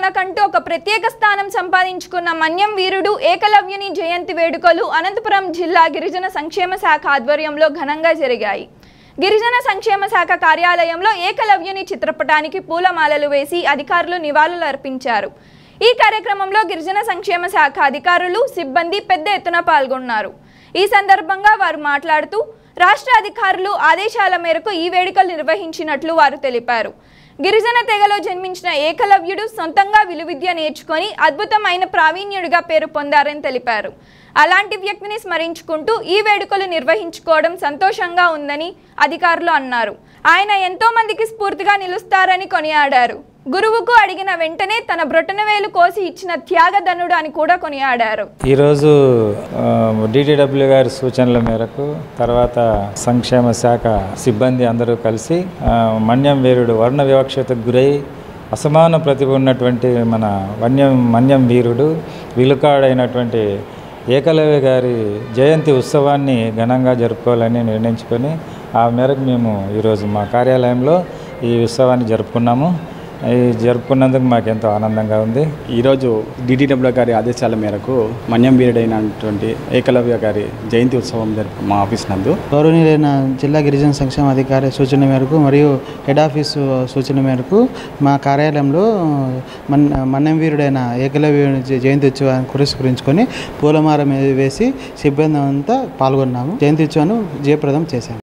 తనకంటూ ఒక ప్రత్యేక స్థానం సంపాదించుకున్న మన్యం వీరుడు ఏకలవ్యుని జయంతి వేడుకలు అనంతపురం జిల్లా గిరిజన సంక్షేమ శాఖ ఆధ్వర్యంలో ఘనంగా జరిగాయి గిరిజన సంక్షేమ శాఖ కార్యాలయంలో ఏకలవ్యుని చిత్రపటానికి పూలమాలలు వేసి అధికారులు నివాళులు అర్పించారు ఈ కార్యక్రమంలో గిరిజన సంక్షేమ శాఖ అధికారులు సిబ్బంది పెద్ద ఎత్తున పాల్గొన్నారు ఈ సందర్భంగా వారు మాట్లాడుతూ రాష్ట్ర అధికారులు ఆదేశాల మేరకు ఈ వేడుకలు నిర్వహించినట్లు వారు తెలిపారు గిరిజన తెగలో జన్మించిన ఏకలవ్యుడు సొంతంగా విలువిద్య నేర్చుకొని అద్భుతమైన ప్రావీణ్యుడిగా పేరు పొందారని తెలిపారు అలాంటి వ్యక్తిని స్మరించుకుంటూ ఈ వేడుకలు నిర్వహించుకోవడం సంతోషంగా ఉందని అధికారులు అన్నారు ఆయన ఎంతో మందికి స్ఫూర్తిగా నిలుస్తారని కొనియాడారు గురువుకు అడిగిన వెంటనే తన బ్రొటనవేలు కోసి ఇచ్చిన త్యాగధనుడు అని కూడా కొనియాడారు ఈరోజు డిటిడబ్ల్యూ గారి సూచనల మేరకు తర్వాత సంక్షేమ శాఖ సిబ్బంది అందరూ కలిసి ఆ, మన్యం వీరుడు వర్ణ వివక్షతకు గురై అసమాన ప్రతిభ ఉన్నటువంటి మన వన్యం మన్యం వీరుడు విలుకాడైనటువంటి ఏకలవ్య గారి జయంతి ఉత్సవాన్ని ఘనంగా జరుపుకోవాలని నిర్ణయించుకొని ఆ మేరకు మేము ఈరోజు మా కార్యాలయంలో ఈ ఉత్సవాన్ని జరుపుకున్నాము ఈ జరుపుకున్నందుకు మాకు ఎంతో ఆనందంగా ఉంది ఈరోజు డిటిడబ్ల్యూ గారి ఆదేశాల మేరకు మన్యం వీరుడైనటువంటి ఏకలవ్య గారి జయంతి ఉత్సవం జరుపు మా ఆఫీస్ నందు గౌరవనీయులైన జిల్లా గిరిజన సంక్షేమ అధికారి సూచన మేరకు మరియు హెడ్ ఆఫీసు సూచన మేరకు మా కార్యాలయంలో మన్ మన్నం వీరుడైన ఏకలవ్య జయంతి ఉత్సవాన్ని పురస్కరించుకొని పూలమాల మీద వేసి సిబ్బంది అంతా పాల్గొన్నాము జయంతి ఉత్సవాన్ని జయప్రదం చేశాము